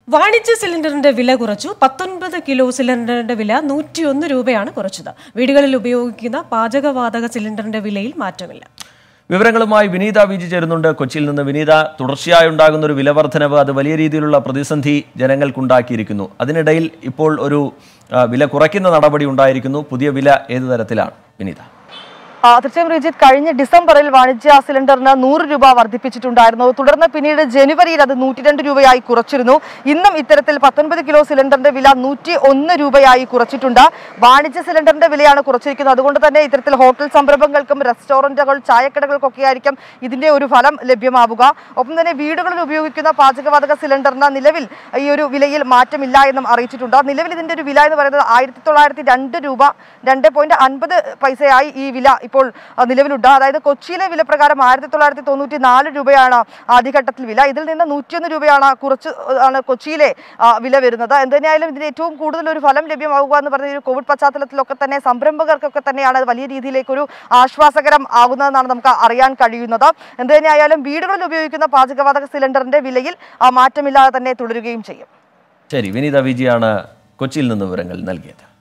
വാണിജ്യ സിലിണ്ടറിന്റെ വില കുറച്ചു പത്തൊൻപത് കിലോ സിലിണ്ടറിന്റെ വില നൂറ്റിയൊന്ന് രൂപയാണ് കുറച്ചത് വീടുകളിൽ ഉപയോഗിക്കുന്ന പാചകവാതക സിലിണ്ടറിന്റെ വിലയിൽ മാറ്റമില്ല വിവരങ്ങളുമായി വിനീത വിജി ചേരുന്നുണ്ട് കൊച്ചിയിൽ നിന്ന് വിനീത തുടർച്ചയായി ഉണ്ടാകുന്ന ഒരു വില വർധനവ് അത് വലിയ രീതിയിലുള്ള പ്രതിസന്ധി ജനങ്ങൾക്കുണ്ടാക്കിയിരിക്കുന്നു അതിനിടയിൽ ഇപ്പോൾ ഒരു ആ, വില കുറയ്ക്കുന്ന നടപടി ഉണ്ടായിരിക്കുന്നു പുതിയ വില ഏത് തരത്തിലാണ് വിനീത ആ, തീർച്ചയായും റിജിത്ത് കഴിഞ്ഞ ഡിസംബറിൽ വാണിജ്യ സിലിണ്ടറിന് നൂറ് രൂപ വർദ്ധിപ്പിച്ചിട്ടുണ്ടായിരുന്നു തുടർന്ന് പിന്നീട് ജനുവരിയിൽ അത് നൂറ്റി രണ്ട് രൂപയായി കുറച്ചിരുന്നു ഇന്നും ഇത്തരത്തിൽ പത്തൊൻപത് കിലോ സിലിണ്ടറിന്റെ വില നൂറ്റി ഒന്ന് രൂപയായി കുറച്ചിട്ടുണ്ട് വാണിജ്യ സിലിണ്ടറിന്റെ വിലയാണ് കുറച്ചിരിക്കുന്നത് അതുകൊണ്ട് തന്നെ ഇത്തരത്തിൽ ഹോട്ടൽ സംരംഭങ്ങൾക്കും റെസ്റ്റോറന്റുകൾ ചായക്കടകൾക്കൊക്കെ ആയിരിക്കും ഇതിന്റെ ഒരു ഫലം ലഭ്യമാവുക ഒപ്പം തന്നെ വീടുകളിൽ ഉപയോഗിക്കുന്ന പാചകവാതക സിലിണ്ടറിന് നിലവിൽ ഈ ഒരു വിലയിൽ മാറ്റമില്ല എന്നും അറിയിച്ചിട്ടുണ്ട് നിലവിൽ ഇതിന്റെ ഒരു വില എന്ന് പറയുന്നത് ആയിരത്തി തൊള്ളായിരത്തി രണ്ട് രൂപ രണ്ട് പോയിന്റ് അൻപത് പൈസയായി ഈ വില ഇപ്പോൾ ആ, നിലവിലുണ്ട് അതായത് കൊച്ചിയിലെ വില പ്രകാരം ആയിരത്തി തൊള്ളായിരത്തി തൊണ്ണൂറ്റി നാല് രൂപയാണ് ആദ്യഘട്ടത്തിൽ വില ഇതിൽ നിന്ന് നൂറ്റിയൊന്ന് രൂപയാണ് കുറച്ച് ആണ് കൊച്ചിയിലെ ആ, വില വരുന്നത് എന്തുതന്നെയായാലും ഇതിന് ഏറ്റവും കൂടുതൽ ഒരു ഫലം ലഭ്യമാവുക എന്ന് പറഞ്ഞ ഈ ഒരു കോവിഡ് പശ്ചാത്തലത്തിലൊക്കെ തന്നെ സംരംഭകർക്കൊക്കെ തന്നെയാണ് അത് വലിയ രീതിയിലേക്കൊരു ആശ്വാസകരം ആകുന്നതെന്നാണ് നമുക്ക് അറിയാൻ കഴിയുന്നത് എന്തുതന്നെയായാലും വീടുകളിൽ ഉപയോഗിക്കുന്ന പാചകവാതക സിലിണ്ടറിന്റെ വിലയിൽ ആ, മാറ്റമില്ലാതെ തന്നെ തുടരുകയും ചെയ്യും ശരി വിനീത വിജിയാണ് കൊച്ചിയിൽ നിന്ന് വിവരങ്ങൾ നൽകിയത്